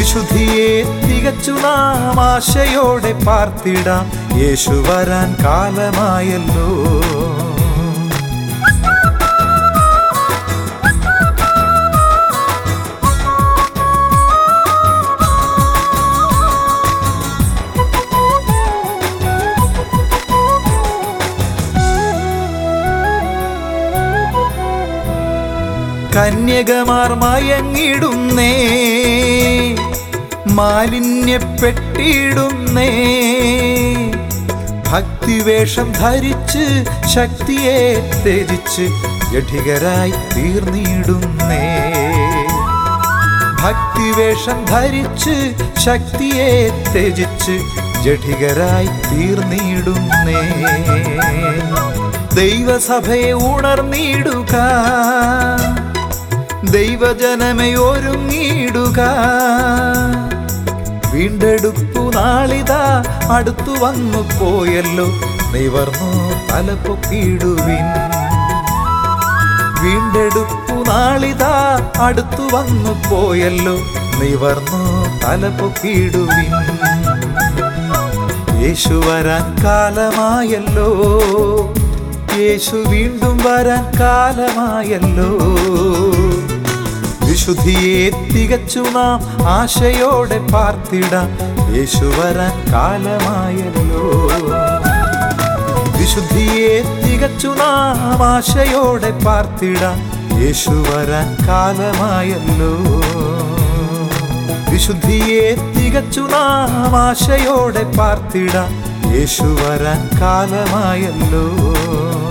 വിശുദ്ധിയെ തികച്ചു നാം ആശയോടെ പാർത്തിടാം യേശു വരാൻ കാലമായല്ലോ കന്യകമാർ മയങ്ങിടുന്നേ മാലിന്യപ്പെട്ടിടുന്നേ ഭക്തിവേഷം ധരിച്ച് ശക്തിയെ ത്യജിച്ച് ജഠികരായി തീർന്നിടുന്നേ ഭക്തിവേഷം ധരിച്ച് ശക്തിയെ ത്യജിച്ച് ജഠികരായി തീർന്നിടുന്നേ ദൈവസഭയെ ഉണർന്നിടുക ദൈവജനമേ ഒരുങ്ങിയിടുക വീണ്ടെടുപ്പു നാളിതാ അടുത്തു വന്നു പോയല്ലോ നിവർന്നു തലപ്പൊക്കിടുവിൻ വീണ്ടെടുപ്പു നാളിതാ അടുത്തു വന്നു പോയല്ലോ നിവർന്നു തലപ്പൊക്കിടുവിൻ യേശു വരാൻ കാലമായല്ലോ യേശു വീണ്ടും വരാൻ കാലമായല്ലോ വിശുദ്ധിയെ തികച്ചു നാം ആശയോടെ പാർത്തിടാം യേശു വരാൻ കാലമായല്ലോ വിശുദ്ധിയെ തികച്ചു നാം ആശയോടെ പാർത്തിടാം യേശു വരാൻ കാലമായല്ലോ വിശുദ്ധിയെ തികച്ചു നാം ആശയോടെ പാർത്തിടാം യേശു വരാൻ കാലമായല്ലോ